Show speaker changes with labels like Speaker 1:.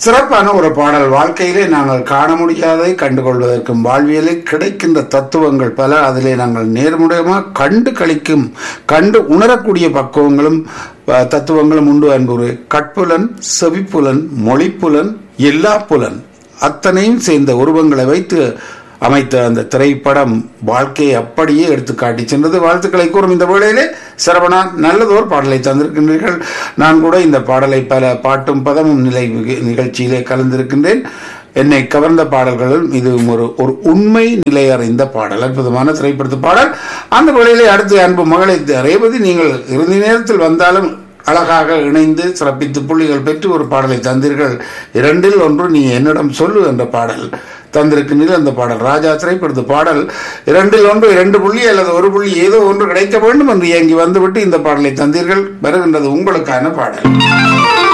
Speaker 1: சிறப்பான ஒரு பாடல் வாழ்க்கையிலே நாங்கள் காண முடியாதை கண்டுகொள்வதற்கும் வாழ்வியலில் கிடைக்கின்ற தத்துவங்கள் பல அதிலே நாங்கள் நேர்முறையமாக கண்டு கழிக்கும் கண்டு உணரக்கூடிய பக்குவங்களும் அஹ், தத்துவங்களும் உண்டு அன்புரு கட்புலன் செவிப்புலன் மொழிப்புலன் எல்லா புலன் அத்தனையும் சேர்ந்த உருவங்களை வைத்து அமைத்த அந்த திரைப்படம் வாழ்க்கையை அப்படியே எடுத்து காட்டி சென்றது வாழ்த்துக்களை கூறும் இந்த வேளையிலே சரவணா நல்லதோர் பாடலை தந்திருக்கின்றீர்கள் நான் கூட இந்த பாடலை பல பாட்டும் பதமும் நிலை நிகழ்ச்சியிலே கலந்திருக்கின்றேன் என்னை கவர்ந்த பாடல்களும் இது ஒரு ஒரு உண்மை நிலை அறிந்த பாடல் அற்புதமான திரைப்படத்து பாடல் அந்த வேளையிலே அடுத்து அன்பு மகளை ரேவதி நீங்கள் இறுதி நேரத்தில் வந்தாலும் அழகாக இணைந்து சிறப்பித்து புள்ளிகள் பெற்று ஒரு பாடலை தந்தீர்கள் இரண்டில் ஒன்று நீ என்னிடம் சொல்லு என்ற பாடல் தந்திருக்கின்றீர்கள் அந்த பாடல் ராஜா திரைப்படத்து பாடல் இரண்டில் ஒன்று இரண்டு புள்ளி அல்லது ஒரு புள்ளி ஏதோ ஒன்று கிடைக்க வேண்டும் என்று இயங்கி வந்துவிட்டு இந்த பாடலை தந்தீர்கள் வருகின்றது உங்களுக்கான பாடல்